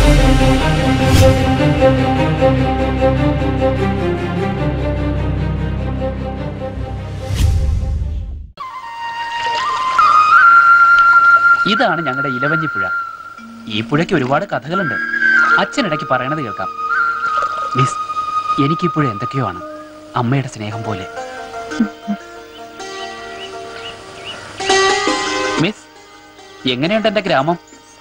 ഇതാണ് ഞങ്ങളുടെ ഇലവഞ്ഞി പുഴ ഈ പുഴയ്ക്ക് ഒരുപാട് കഥകളുണ്ട് അച്ഛനിടയ്ക്ക് പറയണത് കേൾക്കാം മിസ് എനിക്ക് ഈ പുഴ എന്തൊക്കെയോ ആണ് അമ്മയുടെ സ്നേഹം പോലെ മിസ് എങ്ങനെയുണ്ട് എന്റെ ഗ്രാമം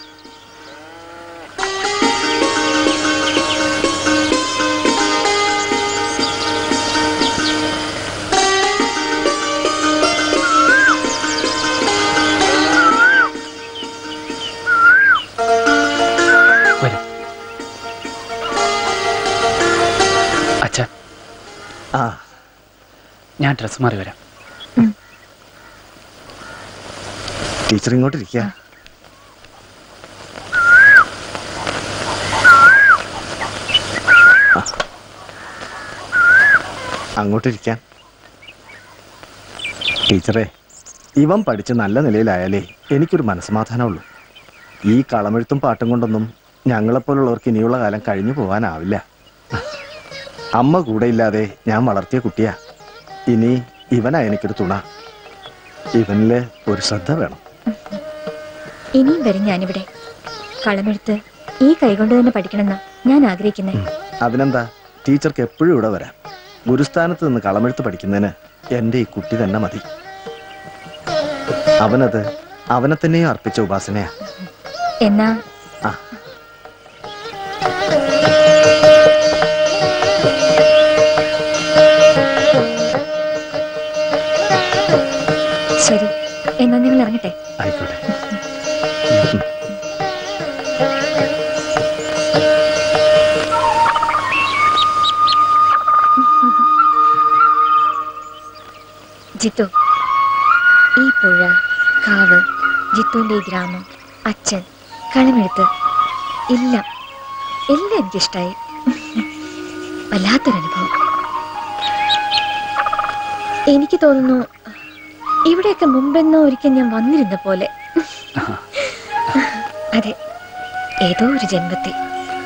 വരൂ അച്ഛ ആ ഞാൻ ഡ്രസ് മാറി വരാം ടീച്ചർ ഇങ്ങോട്ട് ഇരിക്കുക അങ്ങോട്ടിരിക്കാൻ ടീച്ചറെ ഇവൻ പഠിച്ച് നല്ല നിലയിലായാലേ എനിക്കൊരു മനസ്സമാധാനമുള്ളൂ ഈ കളമെഴുത്തും പാട്ടും കൊണ്ടൊന്നും ഞങ്ങളെപ്പോലുള്ളവർക്ക് ഇനിയുള്ള കാലം കഴിഞ്ഞു പോകാനാവില്ല അമ്മ കൂടെ ഇല്ലാതെ ഞാൻ വളർത്തിയ കുട്ടിയാ ഇനി ഇവനാ എനിക്കൊരു തുണ ഇവനില് ഒരു ശ്രദ്ധ വേണം ഇനിയും വരും ഞാനിവിടെ കളമെടുത്ത് ഈ കൈകൊണ്ട് തന്നെ പഠിക്കണമെന്നാ ഞാൻ ആഗ്രഹിക്കുന്നത് അതിനെന്താ ടീച്ചർക്ക് എപ്പോഴും ഇവിടെ വരാം ഗുരുസ്ഥാനത്ത് നിന്ന് കളമെഴുത്ത് പഠിക്കുന്നതിന് എൻ്റെ ഈ കുട്ടി തന്നെ മതി അവനത് അവനെ തന്നെയും അർപ്പിച്ച ഉപാസനയാ എന്നാ ആ. ശരി എന്നാ നിങ്ങൾ ഇറങ്ങട്ടെ ആയിക്കോട്ടെ ജിത്തു ഈ പുഴ കാവ് ജിത്തുവിന്റെ ഈ ഗ്രാമം അച്ഛൻ കളമെഴുത്ത് എല്ലാം എല്ലാം എനിക്കിഷ്ടായി വല്ലാത്തൊരനുഭവം എനിക്ക് തോന്നുന്നു ഇവിടെയൊക്കെ മുമ്പെന്നോ ഒരിക്കൽ ഞാൻ വന്നിരുന്ന പോലെ അതെ ഏതോ ഒരു ജന്മത്തിൽ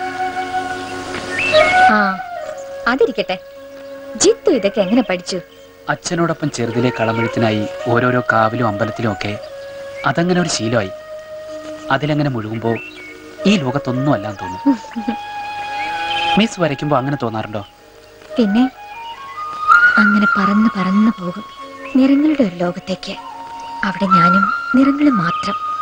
ആ അതിരിക്കട്ടെ ജിത്തു ഇതൊക്കെ എങ്ങനെ പഠിച്ചു അച്ഛനോടൊപ്പം ചെറുതിലെ കളമെഴുത്തിനായി ഓരോരോ കാവിലും അമ്പലത്തിലും ഒക്കെ അതങ്ങനെ ഒരു ശീലമായി അതിലങ്ങനെ മുഴുകുമ്പോൾ ഈ ലോകത്തൊന്നും അല്ലാന്ന് തോന്നും മിസ് വരയ്ക്കുമ്പോൾ അങ്ങനെ തോന്നാറുണ്ടോ പിന്നെ അങ്ങനെ പറന്ന് പറന്ന് പോകും നിറങ്ങളുടെ ഒരു ലോകത്തേക്ക് അവിടെ ഞാനും നിറങ്ങൾ മാത്രം